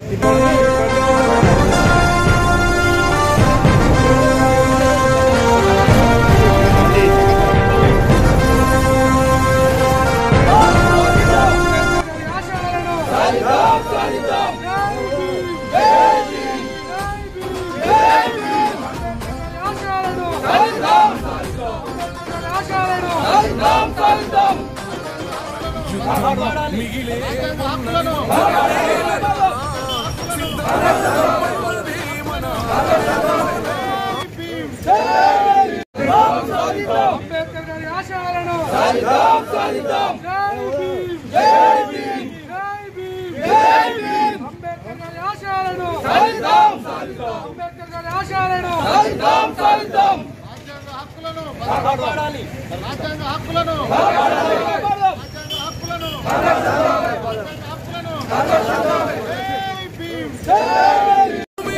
అంబేద్కర్ గారి ఆశయాలను సాధిద్దాం సాధిద్దాం జై భీమ్ జై భీమ్ జై భీమ్ జై భీమ్ అంబేద్కర్ గారి ఆశయాలను సాధిద్దాం సాధిద్దాం అంబేద్కర్ గారి ఆశయాలను సాధిద్దాం సాధిద్దాం రాజ్యాంగ హక్కులను కాపాడాలి రాజ్యాంగ హక్కులను కాపాడాలి రాజ్యాంగ హక్కులను రాజ్యాంగ హక్కులను జై భీమ్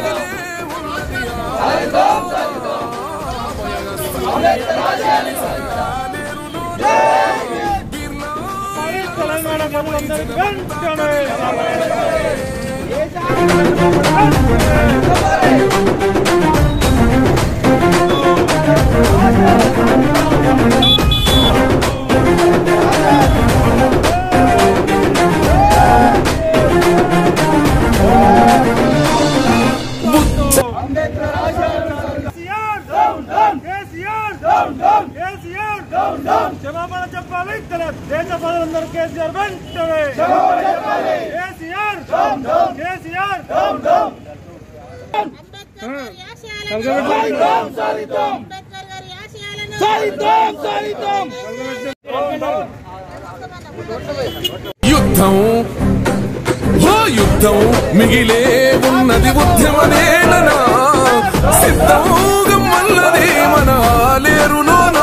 తెలంగాణ ప్రజలందరికీ వెంటనే KCR down down KCR down down KCR down down క్షమాపణ చెప్పాలి తన దేశ ప్రజలందరూ కేసీఆర్ వెంటనే క్షమాపణ చెప్పాలి KCR down down KCR down down Ambedkar గారి ఆశయాలను సాధిద్దాం సాధిద్దాం అంబేద్కర్ గారి ఆశయాలను సాధిద్దాం సాధిద్దాం యుద్ధం ఓ యుద్ధం మిగిలే ఉన్నది ఉద్యమనేననా సిద్ధం గమ్మన్నది మన లేరులోనా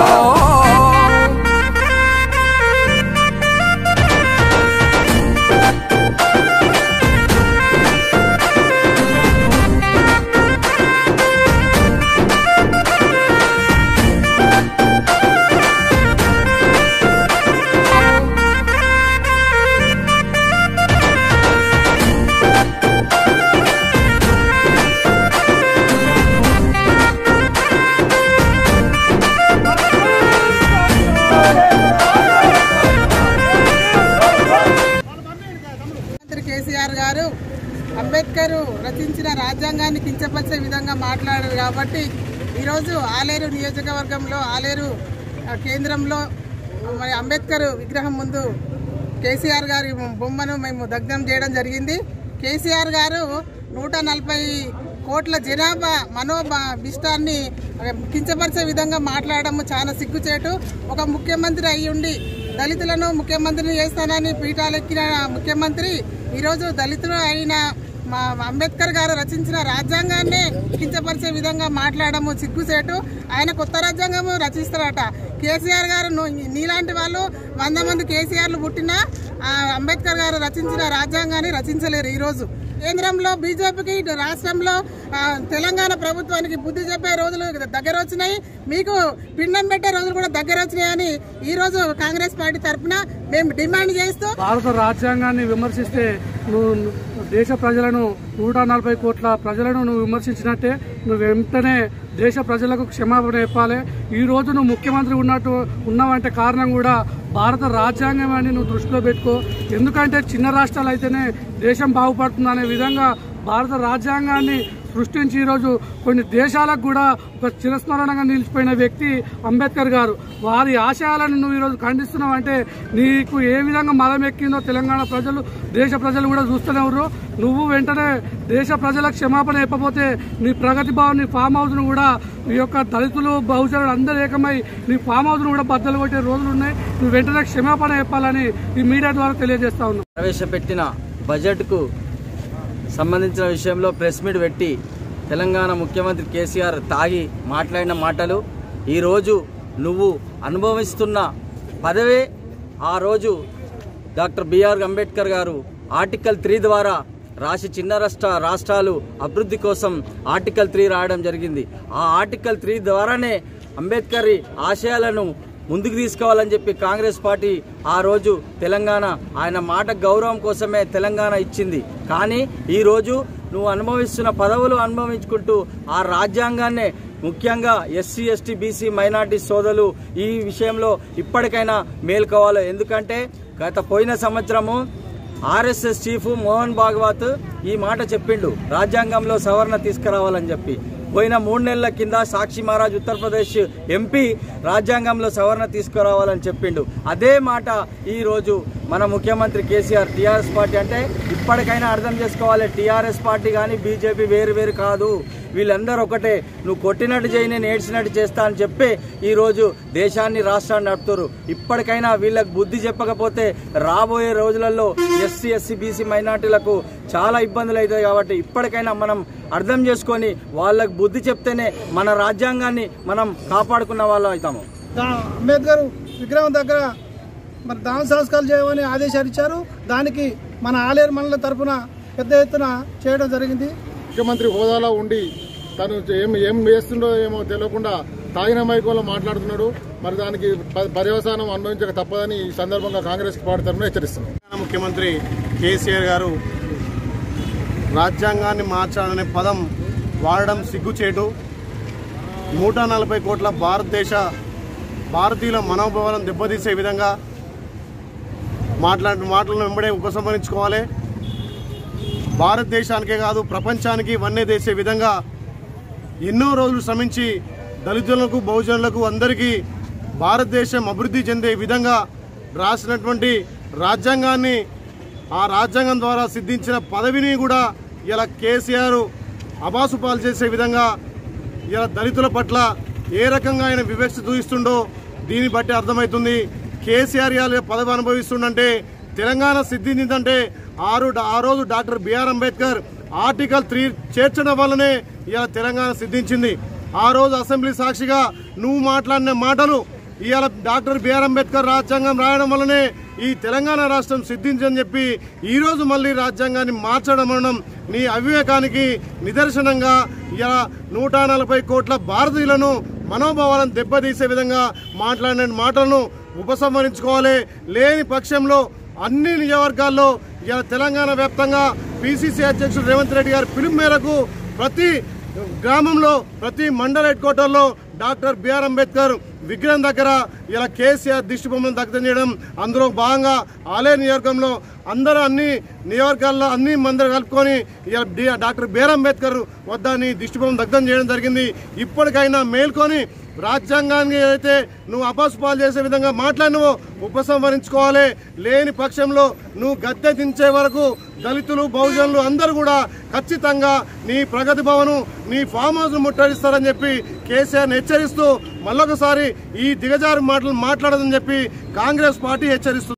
ముఖ్యమంత్రి కేసీఆర్ గారు అంబేద్కర్ రచించిన రాజ్యాంగాన్ని కించపరిచే విధంగా మాట్లాడారు కాబట్టి ఈరోజు ఆలేరు నియోజకవర్గంలో ఆలేరు ఆ, కేంద్రంలో మరి అంబేద్కర్ విగ్రహం ముందు కేసీఆర్ గారి బొమ్మను మేము దగ్ధం చేయడం జరిగింది కేసీఆర్ గారు నూట నలభై కోట్ల జనాభా మనోభిష్టాన్ని కించపరిచే విధంగా మాట్లాడడం చాలా సిగ్గుచేటు ఒక ముఖ్యమంత్రి అయి ఉండి దళితులను ముఖ్యమంత్రిని చేస్తానని పీఠాలెక్కిన ముఖ్యమంత్రి ఈరోజు దళితులు అయిన మా అంబేద్కర్ గారు రచించిన రాజ్యాంగాన్నే కించపరిచే విధంగా మాట్లాడము సిగ్గుసేటు ఆయన కొత్త రాజ్యాంగము రచిస్తారట కేసీఆర్ గారు ను- నీలాంటి వాళ్ళు వంద మంది కేసీఆర్లు పుట్టినా ఆ అంబేద్కర్ గారు రచించిన రాజ్యాంగాన్ని రచించలేరు ఈరోజు కేంద్రంలో బీజేపీకి ఇటు రాష్ట్రంలో ఆ, తెలంగాణ ప్రభుత్వానికి బుద్ధి చెప్పే రోజులు దగ్గర వచ్చినాయి మీకు పిండం పెట్టే రోజులు కూడా దగ్గర వచ్చినాయని ఈ రోజు కాంగ్రెస్ పార్టీ తరఫున మేము డిమాండ్ చేస్తూ భారత రాజ్యాంగాన్ని విమర్శిస్తే నువ్వు దేశ ప్రజలను నూట నలభై కోట్ల ప్రజలను నువ్వు విమర్శించినట్టే నువ్వు వెంటనే దేశ ప్రజలకు క్షమాపణ చెప్పాలి ఈ రోజు నువ్వు ముఖ్యమంత్రి ఉన్నట్టు ఉన్నావంటే కారణం కూడా భారత రాజ్యాంగం అని నువ్వు దృష్టిలో పెట్టుకో ఎందుకంటే చిన్న రాష్ట్రాలు అయితేనే దేశం బాగుపడుతుంది అనే విధంగా భారత రాజ్యాంగాన్ని సృష్టించి ఈరోజు కొన్ని దేశాలకు కూడా ఒక చిరస్మరణంగా నిలిచిపోయిన వ్యక్తి అంబేద్కర్ గారు వారి ఆశయాలను నువ్వు ఈరోజు ఖండిస్తున్నావు అంటే నీకు ఏ విధంగా మలం ఎక్కిందో తెలంగాణ ప్రజలు దేశ ప్రజలు కూడా చూస్తున్నారు నువ్వు వెంటనే దేశ ప్రజలకు క్షమాపణ చెప్పకపోతే నీ ప్రగతి భవన్ నీ ఫామ్ హౌస్ను కూడా ఈ యొక్క దళితులు బహుజనులు అందరూ ఏకమై నీ ఫామ్ హౌస్ను కూడా బద్దలు కొట్టే రోజులు ఉన్నాయి నువ్వు వెంటనే క్షమాపణ చెప్పాలని ఈ మీడియా ద్వారా తెలియజేస్తా ఉన్నాను ప్రవేశపెట్టిన బడ్జెట్కు సంబంధించిన విషయంలో ప్రెస్ మీట్ పెట్టి తెలంగాణ ముఖ్యమంత్రి కేసీఆర్ తాగి మాట్లాడిన మాటలు ఈరోజు నువ్వు అనుభవిస్తున్న పదవే ఆ రోజు డాక్టర్ బిఆర్ అంబేద్కర్ గారు ఆర్టికల్ త్రీ ద్వారా రాసి చిన్న రాష్ట్ర రాష్ట్రాలు అభివృద్ధి కోసం ఆర్టికల్ త్రీ రాయడం జరిగింది ఆ ఆర్టికల్ త్రీ ద్వారానే అంబేద్కర్ ఆశయాలను ముందుకు తీసుకోవాలని చెప్పి కాంగ్రెస్ పార్టీ ఆ రోజు తెలంగాణ ఆయన మాట గౌరవం కోసమే తెలంగాణ ఇచ్చింది కానీ ఈరోజు నువ్వు అనుభవిస్తున్న పదవులు అనుభవించుకుంటూ ఆ రాజ్యాంగాన్నే ముఖ్యంగా ఎస్సీ ఎస్టీ బీసీ మైనార్టీ సోదరులు ఈ విషయంలో ఇప్పటికైనా మేల్కోవాలి ఎందుకంటే గత పోయిన సంవత్సరము ఆర్ఎస్ఎస్ చీఫ్ మోహన్ భాగవత్ ఈ మాట చెప్పిండు రాజ్యాంగంలో సవరణ తీసుకురావాలని చెప్పి పోయిన మూడు నెలల కింద సాక్షి మహారాజ్ ఉత్తరప్రదేశ్ ఎంపీ రాజ్యాంగంలో సవరణ తీసుకురావాలని చెప్పిండు అదే మాట ఈ రోజు మన ముఖ్యమంత్రి కేసీఆర్ టీఆర్ఎస్ పార్టీ అంటే ఇప్పటికైనా అర్థం చేసుకోవాలి టీఆర్ఎస్ పార్టీ కానీ బీజేపీ వేరు వేరు కాదు వీళ్ళందరూ ఒకటే నువ్వు కొట్టినట్టు చేయి నేను ఏడ్చినట్టు చేస్తా అని చెప్పి ఈరోజు దేశాన్ని రాష్ట్రాన్ని నడుపుతారు ఇప్పటికైనా వీళ్ళకి బుద్ధి చెప్పకపోతే రాబోయే రోజులలో ఎస్సీ ఎస్సీ బీసీ మైనార్టీలకు చాలా ఇబ్బందులు అవుతాయి కాబట్టి ఇప్పటికైనా మనం అర్థం చేసుకొని వాళ్ళకు బుద్ధి చెప్తేనే మన రాజ్యాంగాన్ని మనం కాపాడుకున్న వాళ్ళం అవుతాము దా- అంబేద్కర్ విగ్రహం దగ్గర మరి దాన సంస్కారాలు చేయమని ఆదేశాలు ఇచ్చారు దానికి మన ఆలేరు మండల తరపున పెద్ద ఎత్తున చేయడం జరిగింది ముఖ్యమంత్రి హోదాలో ఉండి తను ఏం ఏం వేస్తుండో ఏమో తెలియకుండా తాగిన మైకోలో మాట్లాడుతున్నాడు మరి దానికి ప- పర్యవసానం అనుభవించక తప్పదని ఈ సందర్భంగా కాంగ్రెస్ పార్టీ తరఫున హెచ్చరిస్తున్నాం తెలంగాణ ముఖ్యమంత్రి కేసీఆర్ గారు రాజ్యాంగాన్ని మార్చాలనే పదం వాడడం సిగ్గుచేటు నూట నలభై కోట్ల భారతదేశ భారతీయుల మనోభావాలను దెబ్బతీసే విధంగా మాట్లాడిన మాటలను వెంబడే ఉపసంహరించుకోవాలి భారతదేశానికే కాదు ప్రపంచానికి వన్నె చేసే విధంగా ఎన్నో రోజులు శ్రమించి దళితులకు బహుజనులకు అందరికీ భారతదేశం అభివృద్ధి చెందే విధంగా రాసినటువంటి రాజ్యాంగాన్ని ఆ రాజ్యాంగం ద్వారా సిద్ధించిన పదవిని కూడా ఇలా కేసీఆర్ అబాసుపాలు చేసే విధంగా ఇలా దళితుల పట్ల ఏ రకంగా ఆయన వివక్ష చూపిస్తుండో దీన్ని బట్టి అర్థమవుతుంది కేసీఆర్ ఇవాళ పదవి అనుభవిస్తుండంటే తెలంగాణ సిద్ధించిందంటే ఆరు ఆ రోజు doctor BR Ambedkar article three చేర్చడం వల్లనే ఇలా తెలంగాణ సిద్ధించింది ఆ రోజు అసెంబ్లీ సాక్షిగా నువ్వు మాట్లాడిన మాటలు ఇవాళ డాక్టర్ బిఆర్ అంబేద్కర్ రాజ్యాంగం రాయడం వల్లనే ఈ తెలంగాణ రాష్ట్రం సిద్ధించని చెప్పి ఈ రోజు మళ్ళీ రాజ్యాంగాన్ని మార్చడం అనడం నీ అవివేకానికి నిదర్శనంగా ఇలా నూట నలభై కోట్ల భారతీయులను మనోభావాలను దెబ్బతీసే విధంగా మాట్లాడిన మాటలను ఉపసంహరించుకోవాలి లేని పక్షంలో అన్ని నియోజకవర్గాల్లో ఇలా తెలంగాణ వ్యాప్తంగా పిసిసి అధ్యక్షుడు రేవంత్ రెడ్డి గారి పిలుపు మేరకు ప్రతి గ్రామంలో ప్రతి మండల హెడ్ క్వార్టర్లో డాక్టర్ బిఆర్ అంబేద్కర్ విగ్రహం దగ్గర ఇలా కేసీఆర్ దిష్టి బొమ్మను దగ్ధం చేయడం అందులో భాగంగా ఆలయ నియోజకంలో అందరూ అన్ని నియోజకవర్గాల్లో అన్ని మందిరం కలుపుకొని ఇలా డి- డాక్టర్ బిఆర్ అంబేద్కర్ వద్దని దిష్టి బొమ్మను దగ్ధం చేయడం జరిగింది ఇప్పటికైనా మేల్కొని రాజ్యాంగాన్ని ఏదైతే నువ్వు అపాసుపాలు చేసే విధంగా మాట్లాడినవో ఉపసంహరించుకోవాలి లేని పక్షంలో నువ్వు గద్దె దించే వరకు దళితులు బహుజనులు అందరూ కూడా ఖచ్చితంగా నీ ప్రగతి భవను నీ ఫామ్ హౌస్ ముట్టడిస్తారని చెప్పి కేసీఆర్ని హెచ్చరిస్తూ మళ్ళొకసారి ఈ దిగజారు మాటలు మాట్లాడదని చెప్పి కాంగ్రెస్ పార్టీ హెచ్చరిస్తుంది